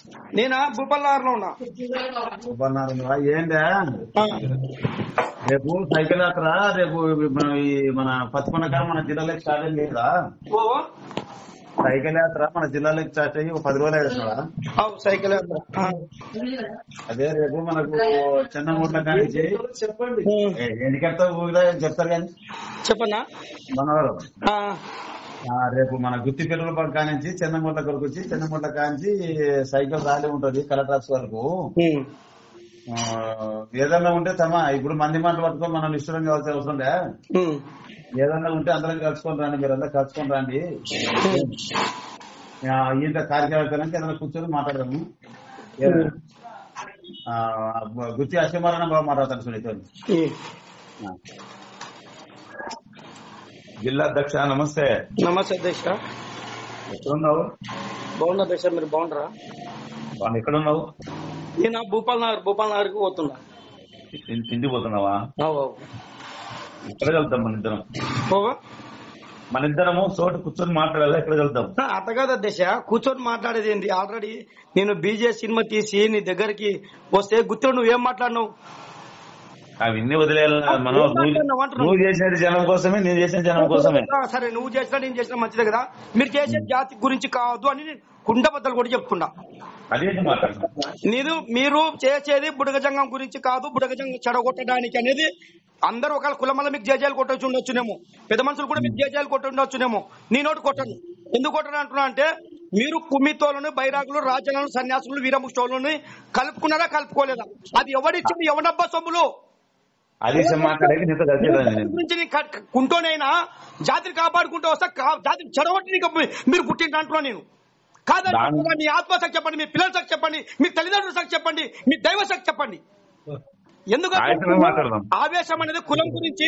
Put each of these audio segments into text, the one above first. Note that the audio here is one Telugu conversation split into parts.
నేనా భూపల్లారులో ఉన్నా ఉపన్నారు ఏందా ఆ, రేపు సైకిల్ యాత్ర రేపు మన ఈ మన పచ్చకొండకాడ మన జిల్లాలోకి స్టార్ట్ అయింది కదా ఓ సైకిల్ యాత్ర మన జిల్లాలోకి స్టార్ట్ అయ్యి ఒక పది రోజులు వేసినాడా అవు సైకిల్ యాత్ర. ఆ. అదే రేపు మనకు చిన్న మూట్ల కానించి చెప్పండి ఎన్నికెళ్తా ఊరిదా చెప్తారు కానీ చెప్పన్నా మనవరం ఆ, ఆ, రేపు మన గుత్తి పెరుగుల పక్క కానించి చిన్నమూట్ల కొరకు వచ్చి చిన్నమూట్ల కానించి సైకిల్ రాలే ఉంటది కలెక్టర్ ఆఫీస్ వరకు ఉమ్, ఆ, ఏదన్నా ఉంటే తమ ఇప్పుడు మంది మాట పట్టుకొని మనం ఇష్టం కావాల్సిన అవసరం లే ఉమ్, ఏదన్నా ఉంటే అందరం కలుసుకొని రండి మీరు అందరూ కలుసుకొని రండి ఉమ్. ఆ, ఇంత కార్యక్రమానికి ఏదైనా కూర్చొని మాట్లాడదాము ఏదైనా, ఆ, గుత్తి అశ్వమారణ బాగా మాట్లాడతాను సునీత ఉమ్. జిల్లా అధ్యక్ష నమస్తే నమస్తే అధ్యక్ష ఎక్కడున్నావు బాగున్నా అధ్యక్ష మీరు బాగుంటారా వాళ్ళు ఎక్కడున్నావు నేను భూపాల్ నగర్ భూపాల్ నగర్కి పోతున్నా ఇన్- ఇంటికి పోతున్నావా అవు, అవు. ఎక్కడ వెళ్తాం మన ఇద్దరం ఓ, మన ఇద్దరము చోట కూర్చొని మాట్లాడాలి ఎక్కడ వెళ్తాం ఆ, అట్ట కాదు అధ్యక్ష కూర్చొని మాట్లాడేది ఏంటి ఆల్రెడీ నేను బీజే సినిమా తీసి నీ దగ్గరికి వస్తే గుర్తు నువ్వేం మాట్లాడినావు అవన్నీ వదిలేయాలి మనం ఏం మాట్లాడినావు అంటున్నావు? నువ్వు చేసేది జనం కోసమే నేను చేసిన జనం కోసమే ఆ, సరే నువ్వు చేసినా నేను చేసినా మంచిదే కదా మీరు చేసే జాతి గురించి కాదు అని నేను కుండ బద్దలు కూడా చెప్తున్నా అదేంటి మాట్లాడుతున్నాం నేను మీరు చేసేది బుడగజంగం గురించి కాదు బుడగజంగం చెడగొట్టడానికి అనేది అందరూ ఒకవేళ కులమల్ల మీకు జేజాలు కొట్టొచ్చు ఉండొచ్చునేమో పెద్ద మనుషులు కూడా మీకు జేజాలు కొట్టి ఉండొచ్చునేమో నీ నోటి కొట్టను ఎందుకు కొట్టను అంటున్నా అంటే మీరు కుమ్మితోలను బైరాగులు రాజ్యాలను సన్యాసులు వీరముష్టోళ్ళని కలుపుకున్నారా కలుపుకోలేదా అది ఎవడిచ్చింది ఎవడబ్బా సొమ్ములు అది మాట్లాడేది నీతో కలిసేదాన్ని నేను గురించి నీ క- కుంటోనైనా జాతిని కాపాడుకుంటూ వస్తా కా- జాతిని చెడగొట్టి నీకు మీరు పుట్టిండ్రు అంటున్నా నేను కాదండి దాని- మీ ఆత్మశక్తి చెప్పండి మీ పిల్లల శక్తి చెప్పండి మీ తల్లిదండ్రుల శక్తి చెప్పండి మీ దైవ శక్తి చెప్పండి ఎందుకంటే ఆయనతోనే మాట్లాడదాం. ఆవేశం అనేది కులం గురించి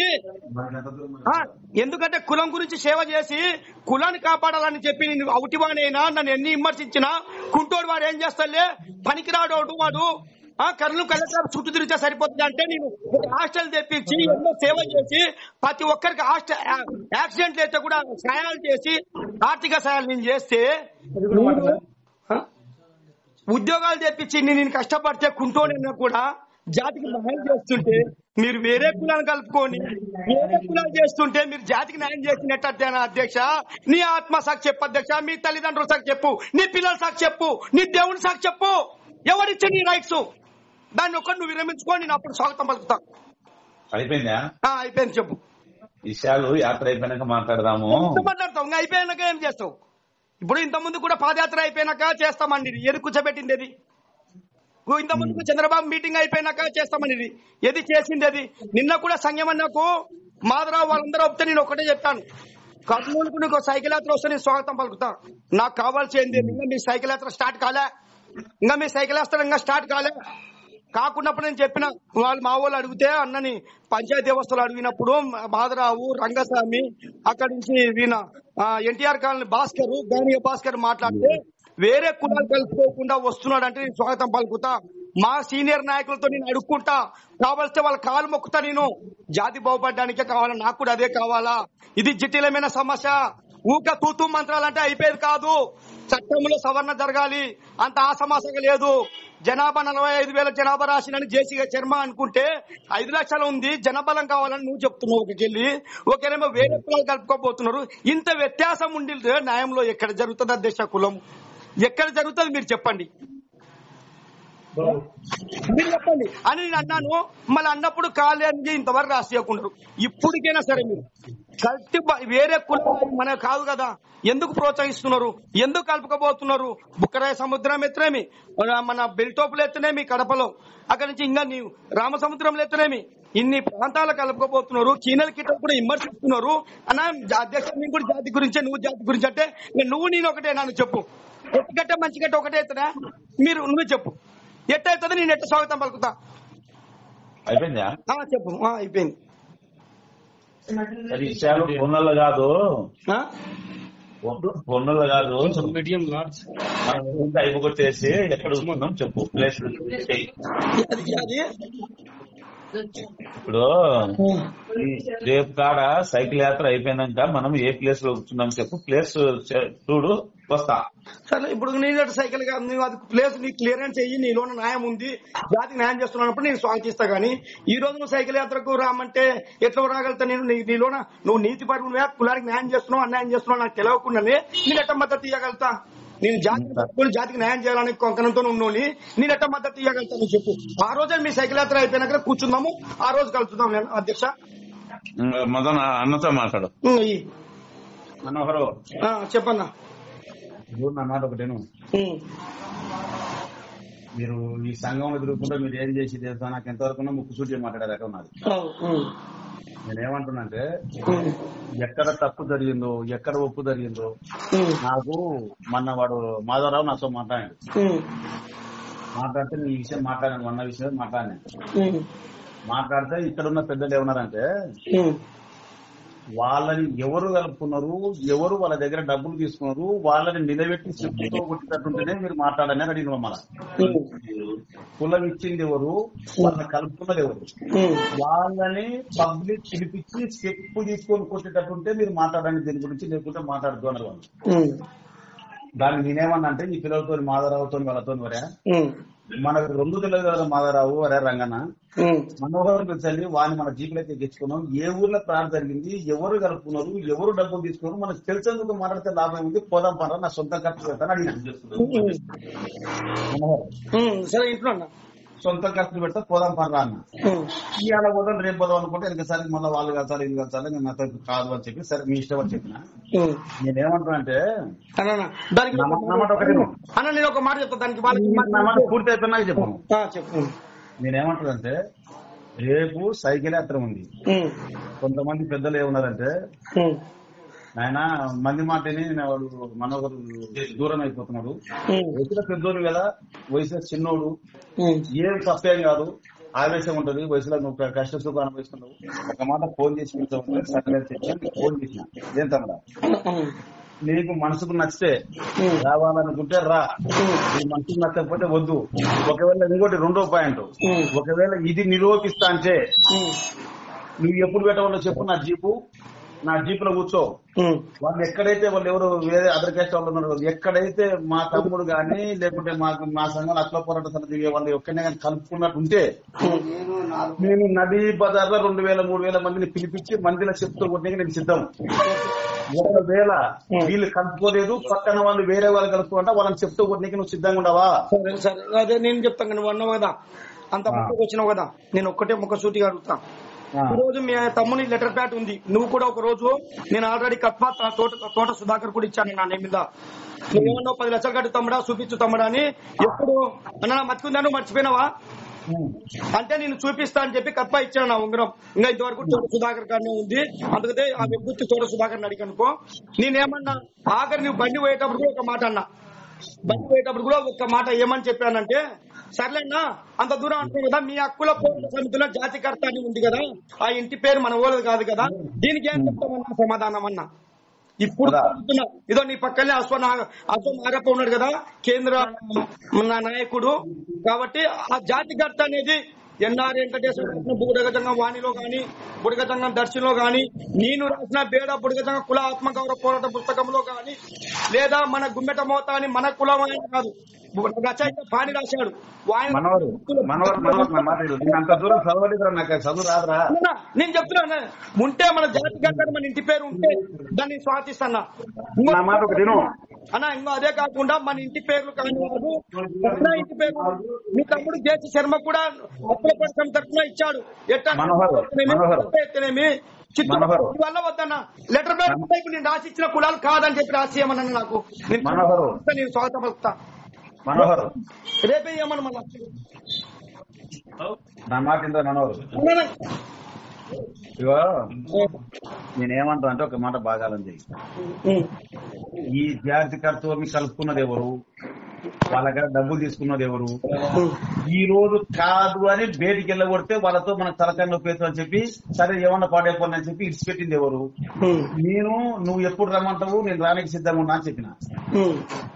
ఆ, ఎందుకంటే కులం గురించి సేవ చేసి కులాన్ని కాపాడాలని చెప్పి నేను అవుటివానైనా నన్ను ఎన్ని విమర్శించినా కుంటోడు వాడు ఏం చేస్తాడులే పనికిరాడోడు వాడు ఆ కర్నూలు కలెక్టర్ చుట్టూ తిరిగితే సరిపోతుంది అంటే నేను ఒక హాస్టల్ తెప్పించి ఎన్నో సేవ చేసి ప్రతి ఒక్కరికి హాస్టల్ యాక్సిడెంట్ అయితే కూడా సహాయాలు చేసి ఆర్థిక సహాయాలు నేను చేస్తే మీరు, ఆ, ఉద్యోగాలు తెప్పించి నేను నేను కష్టపడితే కుంటోనైనా కూడా జాతికి న్యాయం చేస్తుంటే మీరు వేరే కులాన్ని కలుపుకొని వేరే కులాలు చేస్తుంటే మీరు జాతికి న్యాయం చేసినట్టేనా అధ్యక్ష నీ ఆత్మ సాక్షి చెప్పు అధ్యక్ష మీ తల్లిదండ్రుల సాక్షి చెప్పు నీ పిల్లల సాక్షి చెప్పు నీ దేవుని సాక్షి చెప్పు ఎవరిచ్చే నీ రైట్స్ దాన్ని ఒక్కటి నువ్వు విరమించుకో నేను అప్పుడు స్వాగతం పలుకుతా అయిపోయిందా ఆ, అయిపోయింది చెప్పు విషయాలు యాత్ర అయిపోయినాక మాట్లాడదాము ఎంత మాట్లాడతావు ఇంకా అయిపోయాక ఏం చేస్తావు ఇప్పుడు ఇంత ముందు కూడా పాదయాత్ర అయిపోయినాక చేస్తామండి ఇది. ఏది కూర్చోబెట్టింది అది ఇంత ముందు చంద్రబాబు మీటింగ్ అయిపోయినాక చేస్తామని ఇది ఏది చేసింది అది నిన్న కూడా సంయమన్నకు మాధవరావు వాళ్ళందరూ వస్తే నేను ఒకటే చెప్పాను కర్నూలుకు నీకు సైకిల్ యాత్ర వస్తే నేను స్వాగతం పలుకుతా నాకు కావాల్సింది ఇంకా మీ సైకిల్ యాత్ర స్టార్ట్ కాలే ఇంకా మీ సైకిల్ యాత్ర ఇంకా స్టార్ట్ కాలే కాకున్నప్పుడు నేను చెప్పిన వాళ్ళు మా వాళ్ళు అడిగితే అన్నని పంచాయతీ వ్యవస్థలు అడిగినప్పుడు మాధరావు రంగస్వామి అక్కడి నుంచి వీణ ఎన్టీఆర్ కాలనీ భాస్కర్ గానియ భాస్కర్ మాట్లాడితే వేరే కులాలు కలుపుకోకుండా వస్తున్నాడు అంటే నేను స్వాగతం పలుకుతా మా సీనియర్ నాయకులతో నేను అడుక్కుంటా కావలిస్తే వాళ్ళ కాలు మొక్కుతా నేను జాతి బాగుపడడానికే కావాలా నాకు కూడా అదే కావాలా ఇది జటిలమైన సమస్య ఊక తూతూ మంత్రాలంటే అయిపోయేది కాదు చట్టంలో సవరణ జరగాలి అంత ఆ సమస్య లేదు జనాభా నలభై ఐదు వేల జనాభా రాసినని జేసీగా చర్మ అనుకుంటే ఐదు లక్షలు ఉంది జనబలం కావాలని నువ్వు చెప్తున్నావు ఒకకెళ్ళి ఒకరేమో వేరే కులాలు కలుపుకోబోతున్నారు ఇంత వ్యత్యాసం ఉండి న్యాయంలో ఎక్కడ జరుగుతుంది అధ్యక్ష కులం ఎక్కడ జరుగుతుంది మీరు చెప్పండి మీరు చెప్పండి అని నేను అన్నాను మళ్ళీ అన్నప్పుడు కాలేజీ ఇంతవరకు రాసేయకుండా ఇప్పటికైనా సరే మీరు కల్తీ బ- వేరే కులం మన కాదు కదా ఎందుకు ప్రోత్సహిస్తున్నారు ఎందుకు కలుపుకోబోతున్నారు బుక్కరాయ సముద్రం ఎత్తనేమి మన- మన బెల్టోపులు ఎత్తనేమి కడపలో అక్కడి నుంచి ఇంకా నీవు రామసముద్రంలో ఎత్తనేమి ఇన్ని ప్రాంతాలు కలుపుకోబోతున్నారు కీనల కిట్ట కూడా విమర్శిస్తున్నారు అన్న అధ్యక్ష నేను కూడా జాతి గురించే నువ్వు జాతి గురించి అంటే ఇంకా నువ్వు నేను ఒకటే నన్ను చెప్పు ఎట్టుగట్ట మంచి గట్ట ఒకటే ఎత్తనా మీరు నువ్వు చెప్పు ఎట్ట అవుతుంది నేను ఎట్ట స్వాగతం పలుకుతా అయిపోయిందా ఆ, చెప్పు ఆ, అయిపోయింది అది విషయాలు ఫోన్లలో కాదు ఆ? ఫోన్లలో కాదు మీడియం లార్జ్ మనం ఇంత అయిపోగొట్టేసి ఎక్కడ ఉంటున్నాం చెప్పు ప్లేస్ చెయ్యి. అది అది ఇప్పుడు ఈ రేపు కాడ సైకిల్ యాత్ర అయిపోయినాక మనం ఏ ప్లేస్ లో కూర్చున్నాం చెప్పు ప్లేస్ చె- చూడు వస్తా సరే ఇప్పుడు నేను సైకిల్ గా నువ్వు అది ప్లేస్ నీ క్లియరెన్స్ అయ్యి నీలో న్యాయం ఉంది జాతికి న్యాయం చేస్తున్నప్పుడు నేను స్వాగతిస్తా గానీ ఈ రోజు నువ్వు సైకిల్ యాత్రకు రామంటే ఎట్లా రాగలుగుతా నేను నీ- నీలోన నువ్వు నీతి పరువునువే కులానికి న్యాయం చేస్తున్నావు అన్యాయం చేస్తున్నావు నాకు తెలియకుండానే నేను ఎట్ట మద్దతు ఇవ్వగలుగుతా నేను జాతికి పట్టుకొని జాతికి న్యాయం చేయాలని కొంకణంతో ఉన్నోని నేను ఎట్ట మద్దతు ఇవ్వగలుగుతా నువ్వు చెప్పు ఆ రోజే మీ సైకిల్ యాత్ర అయిపోయినాక కూర్చుందాము ఆ రోజు కలుసుదాం నేను అధ్యక్ష మదన్ అన్నతో మాట్లాడు ఉమ్, ఇయ్యి. మనోహరు ఆ, చెప్పన్నా ఇప్పుడు నా మాట ఒకటేను ఉమ్, మీరు ఈ సంఘం ఎదుర్కొంటే మీరు ఏం చేసి తెలుసా నాకు ఎంతవరకు ముక్కు సూటి మాట్లాడే రకం నాది ఆ, ఉమ్, నేనేమంటున్నానంటే ఉమ్, ఎక్కడ తప్పు జరిగిందో ఎక్కడ ఒప్పు జరిగిందో ఉమ్, నాకు మొన్న వాడు మాధవరావు నాతో మాట్లాడాడు ఉమ్, మాట్లాడితే నీ విషయం మాట్లాడాను మొన్న విషయం మాట్లాడినాను ఉమ్, మాట్లాడితే ఇక్కడ ఉన్న పెద్దలు ఏమన్నారంటే ఉమ్. వాళ్ళని ఎవరు కలుపుకున్నారు ఎవరు వాళ్ళ దగ్గర డబ్బులు తీసుకున్నారు వాళ్ళని నిలబెట్టి చెప్పుతో కొట్టినట్టుంటేనే మీరు మాట్లాడని అడిగిన మన కులం ఇచ్చింది ఎవరు వాళ్ళని కలుపుకున్నది ఎవరు ఉమ్, వాళ్ళని పబ్లిక్ పిలిపించి చెప్పు తీసుకొని కొట్టేటట్టుంటే మీరు మాట్లాడండి దీని గురించి లేకుంటే మాట్లాడుతూ అన్నారు వాళ్ళు ఉమ్, దాన్ని నేనేమన్నా అంటే ఈ పిల్లలతో మాధవరావుతో వాళ్ళతో వరే ఉమ్, మనకు రెండు తెలియదు కదా మాధవరావు వరే రంగన్న ఉమ్, మనోహరం తెచ్చండి వాడిని మన జీపులైతే ఎక్కించుకున్నాం ఏ ఊర్లో ప్రాణం జరిగింది ఎవరు కలుపుకున్నారు ఎవరు డబ్బులు తీసుకున్నారు మనకు తెలిసేందుకు మాట్లాడితే లాభం ఉంది పోదాం పడ నా సొంత ఖర్చు పెడతాను అడిగిన మనోహరం ఉమ్, సరే ఇంట్లో అన్న సొంత ఖర్చు పెడతా పోదాం పడరా అన్న ఉమ్, ఇవాళ పోదాం రేపు పోదాం అనుకుంటే ఇంకసారి మళ్ళీ వాళ్ళు కలుతారు ఇది కలుతారు నేను నాతో కాదు అని చెప్పి సరే మీ ఇష్టం అని చెప్పిన ఉమ్. నేనేమంటున్నా అంటే అన్న అన్న, దానికి నా మాట- నా మాట ఒకటి విను. అన్న నేను ఒక మాట చెప్తా దానికి వాళ్ళకి నా మాట పూర్తి అయిపోయినాక చెప్పాను ఆ, చెప్పు నేనేమంటున్నానంటే రేపు సైకిల్ యాత్ర ఉంది ఉమ్, కొంతమంది పెద్దలు ఏమన్నారంటే ఉమ్, ఆయన మంది మాటని వాడు మనోహరు దూరం అయిపోతున్నాడు ఉమ్, వయసులో పెద్దోడు కదా వయసులో చిన్నోడు ఉమ్, ఏం తప్పేం కాదు ఆవేశం ఉంటది వయసులో నువ్వు కష్ట సుఖం అనుభవిస్తున్నావు ఒక మాట ఫోన్ చేసి పిలిచావు సరే చెప్పి ఫోన్ చేసిన ఏం తమ్ముడా ఉమ్, నీకు మనసుకు నచ్చితే ఉమ్, రావాలనుకుంటే రా ఉమ్, నీ మనసుకు నచ్చకపోతే వద్దు ఒకవేళ ఇంకోటి రెండో పాయింట్ ఉమ్, ఒకవేళ ఇది నిరూపిస్తా అంటే ఉమ్, నువ్వు ఎప్పుడు పెట్టవాలో చెప్పు నా జీపు నా జీప్ లో కూర్చో ఉమ్, వాళ్ళు ఎక్కడైతే వాళ్ళు ఎవరు వేరే అదర్ క్యాస్ట్ వాళ్ళు ఉన్నారు ఎక్కడైతే మా తమ్ముడు గాని లేకుంటే మాకు మా సంఘం అట్లా పోరాట సమితి వాళ్ళు ఎక్కడనే కానీ కలుపుకున్నట్టు ఉంటే నేను నదీ బజార్ లో రెండు వేల మూడు వేల మందిని పిలిపించి మందిలో చెప్తూ కొట్టడానికి నేను సిద్ధం ఒకవేళ వీళ్ళు కలుపుకోలేదు పక్కన వాళ్ళు వేరే వాళ్ళు కలుపుకుంటా వాళ్ళని చెప్తూ కొట్టడానికి నువ్వు సిద్ధంగా ఉండవా సరే సరే అదే నేను చెప్తాను కానీ నువ్వు అన్నావు కదా అంత ముందుకు వచ్చినావు కదా నేను ఒక్కటే ముఖ సూటిగా అడుగుతా ఆ. ఈ రోజు మీ తమ్ముని లెటర్ ప్యాడ్ ఉంది నువ్వు కూడా ఒక రోజు నేను ఆల్రెడీ కత్మా త- తోట తోట సుధాకర్ కూడా ఇచ్చాను నా నేమ్ మీద నువ్వేమన్నావు పది లక్షలు కట్టు తమ్ముడా చూపించు తమ్ముడా అని ఎప్పుడు అన్న మర్చిపోయిందా నువ్వు మర్చిపోయినావా అంటే నేను చూపిస్తా అని చెప్పి కప్ప ఇచ్చాను నా ఉంగరం ఇంకా ఇంతవరకు తోట సుధాకర్ గారినే ఉంది అందుకే ఆ వ్యక్తి తోట సుధాకర్ అడిగనుకో నేనేమన్నా ఆఖరి నువ్వు బండి పోయేటప్పుడు కూడా ఒక మాట అన్నా బండి పోయేటప్పుడు కూడా ఒక మాట ఏమని చెప్పానంటే సర్లేనా అంత దూరం అంటున్నావు కదా మీ హక్కుల పోరాట సమితిలో జాతికర్త అని ఉంది కదా ఆ ఇంటి పేరు మన ఓలది కాదు కదా దీనికి ఏం చెప్తామన్నా సమాధానం అన్నా ఇప్పుడు కదా. చెప్తున్నా. ఇదో నీ పక్కనే అశ్వ నాగ అశ్వ నాగప్ప ఉన్నాడు కదా కేంద్ర నా నాయకుడు కాబట్టి ఆ జాతికర్త అనేది ఎన్ఆర్ వెంకటేశ్వర రాసిన బుడగజంగం వాణిలో గాని బుడగజంగం దర్శిలో గాని నేను రాసిన బేడ బుడగజంగం కుల ఆత్మగౌరవ పోరాట పుస్తకంలో గాని లేదా మన గుమ్మెట మోత అని మన కులం ఆయన కాదు రచయిత పాని రాశాడు వాయన- మనోరు మనోరు మనోరు నా మాట విను. నేను అంత దూరం చదవలేదురా నాకు అది చదువు రాదురా అన్నా, నేను చెప్తున్నా ఉంటే మన జాతి గడ్డ మన ఇంటి పేరు ఉంటే దాన్ని స్వాతిస్తాన్నా నా మాట ఒకటి విను. అన్న ఇంకో అదే కాకుండా మన ఇంటి పేర్లు కాని వారు మన ఇంటి పేరు మీ తమ్ముడు జేసి శర్మ కూడా అప్పుల పథకం తరఫున ఇచ్చాడు ఎట్టా మనోహర్, మనోహర్. ఎత్తనేమి చిత్తూరు మనోహర్. వల్ల వద్దన్న లెటర్ ప్యాడ్ ఉంటే ఇప్పుడు నేను రాసి ఇచ్చిన కులాలు కాదని చెప్పి రాసి ఇవ్వమన్నా నాకు నేను మనోహర్. నేను స్వాగతం పలుకుతా మనోహర్ రేపే ఇవ్వమని మళ్ళా నా మాట ఇంత మనోహర్ అన్న, ఇగో నేనేమంటా అంటే ఒక మాట బాగాలని చెయ్యి ఉమ్, ఈ జాతికర్తని కలుపుకున్నది ఎవరు వాళ్ళ దగ్గర డబ్బులు తీసుకున్నది ఎవరు ఉమ్, ఈ రోజు కాదు అని బయటికి వెళ్ళగొడితే వాళ్ళతో మన తలకాయ నొప్పి అని చెప్పి సరే ఏమన్నా పాడైపోయింది అని చెప్పి ఇడిచిపెట్టింది ఎవరు ఉమ్, నేను నువ్వు ఎప్పుడు రమ్మంటావు నేను రానికి సిద్ధంగా ఉన్నా అని చెప్పిన ఉమ్.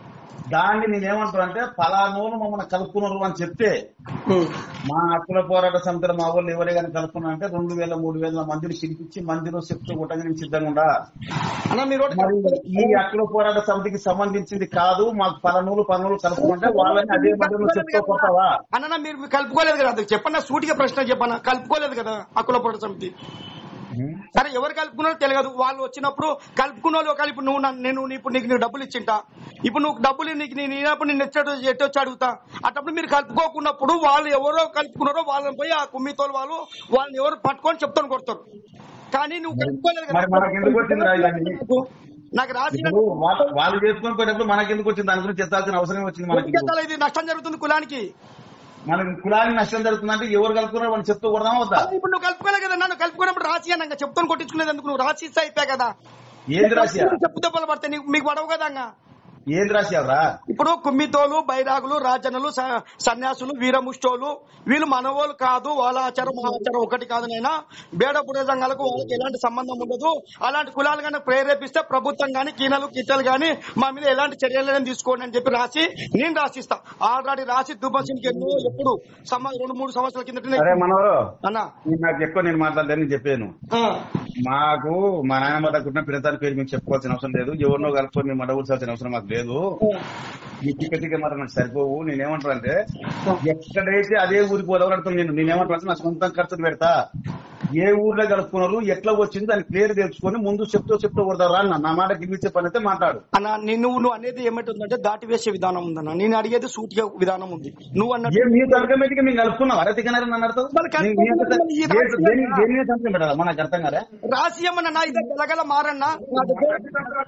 దాన్ని నేనేమంటాను అంటే ఫలానోలు మమ్మల్ని కలుపుకున్నారు అని చెప్తే ఉమ్. మా హక్కుల పోరాట సమితిలో మా వాళ్ళు ఎవరే కానీ కలుపుకున్నా అంటే రెండు వేల మూడు వేల మందిని పిలిపించి మందిలో చెప్తూ కొట్టగా నేను సిద్ధంగా ఉండా అన్న మీరు ఒకటి మరి ఈ హక్కుల పోరాట సమితికి సంబంధించింది కాదు మాకు పలనూలు పనులు కలుపుకుంటే వాళ్ళని అదే మందిలో చెప్తూ కొట్టవా అన్న మీరు కలుపుకోలేదు కదా అది చెప్పన్న సూటిగా ప్రశ్న చెప్పన్న కలుపుకోలేదు కదా హక్కుల పోరాట సమితి సరే ఎవరు కలుపుకున్నారో తెలియదు వాళ్ళు వచ్చినప్పుడు కలుపుకున్న వాళ్ళు ఒకవేళ ఇప్పుడు నువ్వు నన్ను- నేను ఇప్పుడు నీకు నీకు డబ్బులు ఇచ్చింటా ఇప్పుడు నువ్వు డబ్బులు నీకు నేను ఇచ్చినప్పుడు నేను ఎచ్చట ఎట్టొచ్చి అడుగుతా అటప్పుడు మీరు కలుపుకోకున్నప్పుడు వాళ్ళు ఎవరో కలుపుకున్నారో వాళ్ళని పోయి ఆ కుమ్మితోలు వాళ్ళు వాళ్ళని ఎవరు పట్టుకొని చెప్తాను కొడతారు కానీ నువ్వు కలుపుకోలేదు మరి మనకి ఎందుకు వచ్చింది రా ఇవన్నీ? నాకు- నాకు రాసి ఇప్పుడు వా- వాళ్ళు చేసుకొని పోయినప్పుడు మనకి ఎందుకు వచ్చింది దాని గురించి ఎత్తాల్సిన అవసరం వచ్చింది మనకి ఎందుకంటే ఇది నష్టం జరుగుతుంది కులానికి మనకి కులానికి నష్టం జరుగుతుందంటే ఎవరు కలుపుకున్నారు మనం చెప్తూ కొడదామా వద్దా అలా ఇప్పుడు నువ్వు కలుపుకోలే కదా నన్ను కలుపుకున్నప్పుడు రాసి అన్న చెప్తాను కొట్టించుకునేది ఎందుకు నువ్వు రాసి ఇస్తే అయిపోయా కదా ఏంది రాసియా చెప్పు దెబ్బలు పడతాయి నీకు మీకు పడవు కదా అన్న. ఏంది రాసియావరా ఇప్పుడు కుమ్మితోలు బైరాగులు రాజన్నలు స- సన్యాసులు వీరముష్టోలు వీళ్ళు మనవోలు కాదు వాళ్ళ ఆచారం మా ఆచారం ఒకటి కాదు నైనా బేడ పుడే సంఘాలకు వాళ్ళకి ఎలాంటి సంబంధం ఉండదు అలాంటి కులాలు కానీ ప్రేరేపిస్తే ప్రభుత్వం గాని కీనలు కిట్టలు గాని మా మీద ఎలాంటి చర్యలను తీసుకోండి అని చెప్పి రాసి నేను రాసిస్తా ఆల్రెడీ రాసి దుబ్బసింకి ఎన్నో ఎప్పుడు సమ రెండు మూడు సంవత్సరాల కిందట అరే మనవరు అన్న నేను నాకు ఎక్కువ నేను మాట్లాడలేని చెప్పాను ఆ, మాకు మా నాయనమ్మ దగ్గర పిల్లతాని పేరు మీకు చెప్పుకోవాల్సిన అవసరం లేదు ఎవరినో కలుపుకొని మేము మడవలసిన అవసరం మాకు లేదు ఈ టికెట్ టికెట్ మాత్రం నాకు సరిపోవు నేనేమంటానంటే ఎక్కడైతే అదే ఊరికి పోలవడతాను నేను నేనేమంటాను నా సొంతం ఖర్చులు పెడతా ఏ ఊర్లో కలుపుకున్నారు ఎట్లా వచ్చింది దాని పేరు తెలుసుకొని ముందు చెప్తూ చెప్తూ కొడతారా అన్న నా మాట గిరిచే పని అయితే మాట్లాడు అన్న నేను నువ్వు నువ్వు అనేది ఏమంటుందంటే దాటి వేసే విధానం ఉందన్న నేను అడిగేది సూటిగా విధానం ఉంది నువ్వు అన్నట్టు ఏ మీ సంతకం పెట్టి మేము కలుపుకున్నాం అరే తికనారు నన్ను అర్థం మరి కలుపుకోవాలి, ఈ రాజకీయ- దేని మీద సంతకం పెట్టాలా మనకు అర్థం కదా రాసి ఏమన్నా నా ఇద్దరు గలగల మారన్నా నా దగ్గర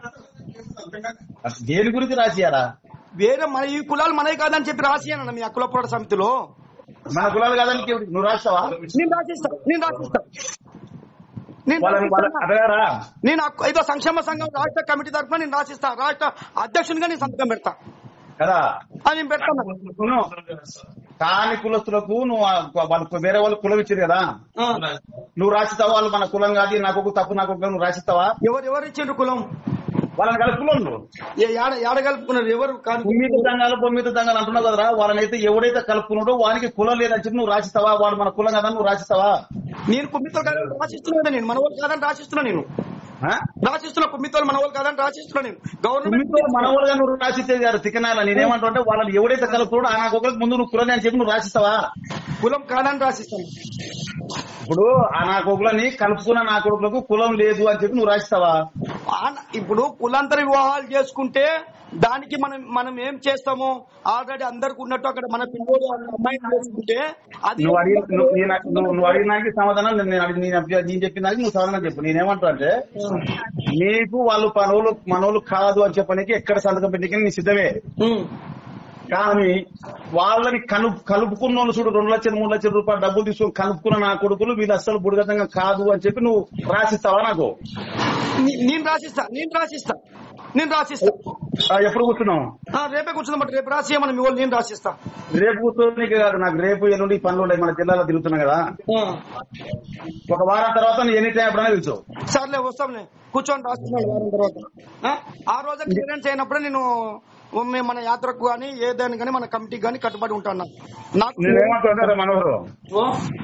అసలు దేని గురించి రాసియారా వేరే మన ఈ కులాలు మనవి కాదని చెప్పి రాసి అన్న మీ కుల పోరాట సమితిలో మన కులాలు కాదానికి ఎవరికి- నువ్వు రాస్తావా నేను రాసిస్తా నేను రాసిస్తా నేను వాళ్ళని వాళ్ళ రాసిస్తా. అడగారా నేను ఆ- ఏదో సంక్షేమ సంఘం రాష్ట్ర కమిటీ తరఫున నేను రాసిస్తా రాష్ట్ర అధ్యక్షునిగా నేను సంతకం పెడతా కదా అది నేను పెడతాను నువ్వు కాని కులస్తులకు నువ్వు ఆ- వాళ్ళకు వేరే వాళ్ళు కులం ఇచ్చారు కదా ఆ. నువ్వు రాసిస్తావా వాళ్ళు మన కులం కాదు నాకు ఒక తప్పు నాకు ఒక నువ్వు రాసిస్తావా ఎవరు ఎవరు ఇచ్చిండ్రు కులం వాళ్ళని కలుపుకున్నావు నువ్వు ఏ- ఏడ ఏడ కలుపుకున్నారు ఎవరు కాదు పొమ్మిది దంగాలు పొమ్మిది దంగాలు అంటున్నావు కదరా వాళ్ళని అయితే ఎవడైతే కలుపుకున్నాడో వానికి కులం లేదని చెప్పి నువ్వు రాసిస్తావా వాడు మన కులం కదా నువ్వు రాసిస్తావా నేను కుమ్మితో కాదని రాసిస్తున్నా కదా నేను మన వాళ్ళు కాదని రాసిస్తున్నా నేను ఆ? రాసిస్తున్నా కుమ్మితో మన వాళ్ళు కాదని రాసిస్తున్నా నేను గవర్నమెంట్ పొమ్మితో మన వాళ్ళగా నువ్వు రాసిస్తే గారు తికనాల నేనేమంటా అంటే వాళ్ళని ఎవడైతే కలుపుకున్నాడో ఆ నాకు ఒకరికి ముందు నువ్వు కులం అని చెప్పి నువ్వు రాసిస్తావా కులం కాదని రాసిస్తాను ఇప్పుడు ఆ నా కొడుకులని కలుపుకున్న నా కొడుకులకు కులం లేదు అని చెప్పి నువ్వు రాసిస్తావా ఆన- ఇప్పుడు కులాంతర వివాహాలు చేసుకుంటే దానికి మనం మనం ఏం చేస్తాము ఆల్రెడీ అందరికి ఉన్నట్టు అక్కడ మన పిల్లలు అమ్మాయిని చేసుకుంటే అది నువ్వు అడిగిన నువ్వు నేను- నువ్వు నువ్వు అడిగిన దానికి సమాధానం నేను నేను అడిగి- నేను అడిగి- నేను చెప్పిన దానికి నువ్వు సమాధానం చెప్పు నేనేమంటా అంటే నీకు వాళ్ళు పనులు మనోళ్ళు కాదు అని చెప్పడానికి ఎక్కడ సంతకం పెట్టిన నీ సిద్ధమే ఉమ్. కానీ వాళ్ళని కలు కలుపుకున్న వాళ్ళు చూడు రెండు లక్షలు మూడు లక్షల రూపాయలు డబ్బులు తీసుకొని కలుపుకున్న నా కొడుకులు వీళ్ళు అస్సలు బుడగతంగా కాదు అని చెప్పి నువ్వు రాసిస్తావా నాకు నీ- నేను రాసిస్తా నేను రాసిస్తా నేను రాసిస్తా ఆ, ఎప్పుడు కూర్చున్నావు ఆ, రేపే కూర్చుందాం బట్ రేపు రాసియమని మీ వాళ్ళు నేను రాసిస్తా రేపు కూర్చోనికి కాదు నాకు రేపు ఎల్లుండి పనులు ఉన్నాయి మన జిల్లాలో తిరుగుతున్నా కదా ఆ. ఒక వారం తర్వాత నువ్వు ఎనీ టైం ఎప్పుడైనా పిలుచు సర్లే వస్తాంలే కూర్చొని రాస్తున్నాను వారం తర్వాత ఆ? ఆ రోజు క్లియరెన్స్ అయినప్పుడే నేను మేము మన యాత్రకు కానీ ఏదైనా కానీ మన కమిటీకి కానీ కట్టుబడి ఉంటాను నాకు నేనేమంటున్నా మనోహరు ఓ,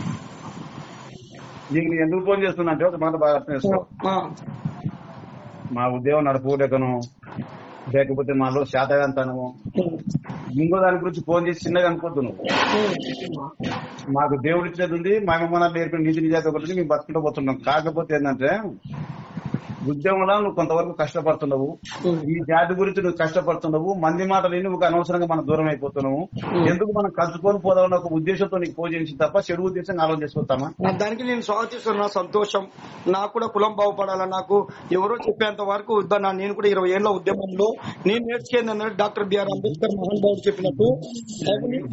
నీకు నేను ఎందుకు ఫోన్ చేస్తున్నా అంటే ఒక మాట బాగా అర్థం చేసుకో ఆ, మా ఉద్యోగం నడుపులేకను లేకపోతే మాలో శాతగాంతనము ఇంకో దాని గురించి ఫోన్ చేసి చిన్నగా అనుకోద్దు నువ్వు మాకు దేవుడు ఇచ్చేది ఉంది మా మన నేర్పిన నీతి నిజాయితీ ఒకటి ఉంది, మేము బతుకుంటూ పోతున్నాం కాకపోతే ఏంటంటే ఉద్యమంలో నువ్వు కొంతవరకు కష్టపడుతున్నావు ఈ జాతి గురించి నువ్వు కష్టపడుతున్నావు మంది మాటలు విని నువ్వు అనవసరంగా మనం దూరం అయిపోతున్నావు ఎందుకు మనం కలుసుకొని పోదామన్న ఒక ఉద్దేశంతో నీకు పూజ చేసి తప్ప చెడు ఉద్దేశంగా ఆలోచన చేసుకుంటామా నా దానికి నేను స్వాగతిస్తున్నా సంతోషం నాకు కూడా కులం బాగుపడాలా నాకు ఎవరో చెప్పేంత వరకు వద్దన్నా నేను కూడా ఇరవై ఏళ్ల ఉద్యమంలో నేను నేర్చుకేంది ఏంటంటే డాక్టర్ బిఆర్ అంబేద్కర్ మహాన్ బాబు చెప్పినట్టు అవినీతిని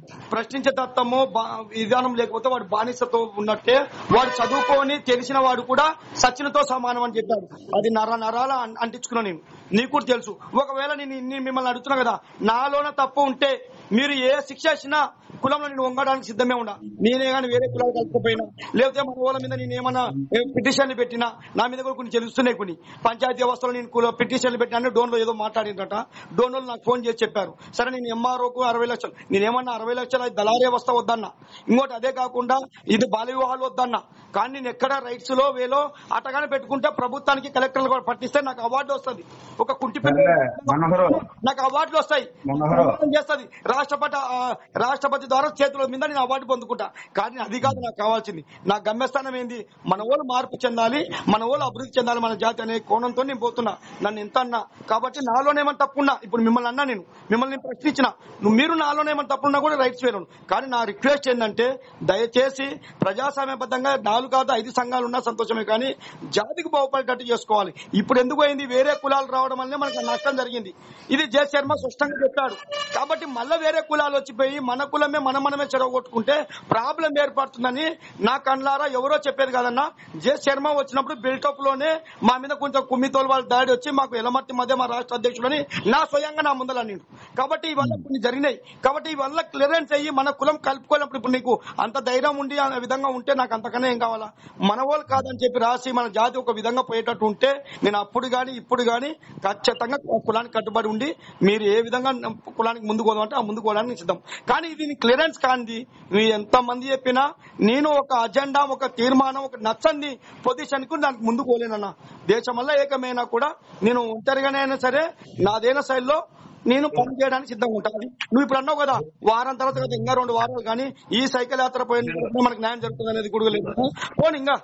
ప్రశ్నించే తత్వము బా- విధానం లేకపోతే వాడు బానిసతో ఉన్నట్టే వాడు చదువుకొని తెలిసిన వాడు కూడా సచిన్తో సమానం అని చెప్పాడు అది నర నరాల అం- అంటించుకున్నా నేను నీకు కూడా తెలుసు ఒకవేళ నేను ఇన్ని మిమ్మల్ని అడుగుతున్నా కదా నాలోన తప్పు ఉంటే మీరు ఏ శిక్ష ఇచ్చినా కులంలో నేను వంగడానికి సిద్ధమే ఉండా నేనే గాని వేరే కులాలు కలుపుకపోయినా లేకపోతే మన వాళ్ళ మీద నేను ఏమన్నా పిటిషన్లు పెట్టినా నా మీద కూడా కొన్ని తెలుస్తున్నాయి కొన్ని పంచాయతీ వ్యవస్థలో నేను కుల పిటిషన్లు పెట్టినా డోన్లో ఏదో మాట్లాడిందట డోన్లో నాకు ఫోన్ చేసి చెప్పారు సరే నేను ఎంఆర్ఓకు అరవై లక్షలు నేనేమన్నా అరవై లక్షల దళారీ వ్యవస్థ వద్దన్నా ఇంకోటి అదే కాకుండా ఇది బాల వివాహాలు వద్దన్నా కానీ నేను ఎక్కడ రైట్స్ లో వేలో అటగానే పెట్టుకుంటే ప్రభుత్వానికి కలెక్టర్లు కూడా పట్టిస్తే నాకు అవార్డు వస్తుంది ఒక కుంటి పిల్ల- సరే, మనోహరు. నాకు అవార్డులు వస్తాయి మనోహరు. ప్రభుత్వం చేస్తుంది రాష్ట్రపతి ఆ, రాష్ట్రపతి ద్వారా చేతుల మీద నేను అవార్డు పొందుకుంటా కానీ అది కాదు నాకు కావాల్సింది నా గమ్యస్థానం ఏంది మన వాళ్ళు మార్పు చెందాలి మన వాళ్ళు అభివృద్ధి చెందాలి మన జాతి అనే కోణంతో నేను పోతున్నా నన్ను ఎంత అన్నా కాబట్టి నాలోనేమన్నా తప్పున్నా ఇప్పుడు మిమ్మల్ని అన్నా నేను మిమ్మల్ని నేను ప్రశ్నించిన నువ్వు మీరు నాలోనేమన్నా తప్పున్నా కూడా రైట్స్ వేరు కానీ నా రిక్వెస్ట్ ఏంటంటే దయచేసి ప్రజాస్వామ్యబద్ధంగా నాలుగు కాదు ఐదు సంఘాలు ఉన్నా సంతోషమే కానీ జాతికి బాగుపడేటట్టు చేసుకోవాలి ఇప్పుడు ఎందుకు అయింది వేరే కులాలు రావడం వల్లనే మనకు నష్టం జరిగింది ఇది జే శర్మ స్పష్టంగా చెప్పాడు కాబట్టి మళ్ళీ వేరే కులాలు వచ్చిపోయి మన కులమే మన మనమే చెడగొట్టుకుంటే ప్రాబ్లం ఏర్పడుతుందని నా కళ్ళారా ఎవరో చెప్పేది కాదన్నా జే శర్మ వచ్చినప్పుడు బిల్టప్ లోనే మా మీద కొంచెం కుమ్మితోలు వాళ్ళ దాడి వచ్చి మాకు ఎలమర్తి మధ్య మా రాష్ట్ర అధ్యక్షుడని నా స్వయంగా నా ముందల నేను కాబట్టి ఇవల్ల కొన్ని జరిగినాయి కాబట్టి ఇవల్ల క్లియరెన్స్ అయ్యి మన కులం కలుపుకోలేనప్పుడు ఇప్పుడు నీకు అంత ధైర్యం ఉండి ఆ విధంగా ఉంటే నాకు అంతకన్నా ఏం కావాలా మన వాళ్ళు కాదని చెప్పి రాసి మన జాతి ఒక విధంగా పోయేటట్టు ఉంటే నేను అప్పుడు గాని ఇప్పుడు గాని ఖచ్చితంగా కులానికి కట్టుబడి ఉండి మీరు ఏ విధంగా కులానికి ముందుకు పోదామంటే ఆ ముందుకు పోవడానికి నేను సిద్ధం కానీ దీని క్లియరెన్స్ కానిది మీరు ఎంత మంది చెప్పినా నేను ఒక అజెండా ఒక తీర్మానం ఒక నచ్చంది పొజిషన్ కు దానికి ముందుకు పోలేనన్నా దేశం వల్ల ఏకమైనా కూడా నేను ఒంటరిగానే అయినా సరే నాదైన శైలిలో నేను పని చేయడానికి సిద్ధంగా ఉంటాను నువ్వు ఇప్పుడు అన్నావు కదా వారం తర్వాత కదా ఇంకా రెండు వారాలు కానీ ఈ సైకిల్ యాత్ర పోయిన తర్వాత మనకు న్యాయం జరుగుతుంది అనేది కూడా లేదు పోనీ ఇంకా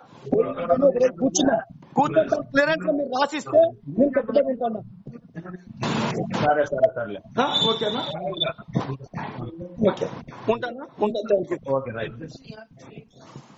కూర్చున్నా కూర్చొని క్లియరెన్స్ మీరు రాసిస్తే నేను కట్టుబడి ఉంటాను సరే సరే సరేలే ఆ, ఓకేనా ఓకే ఉంటానా ఉంటా థ్యాంక్ యూ ఓకే రైట్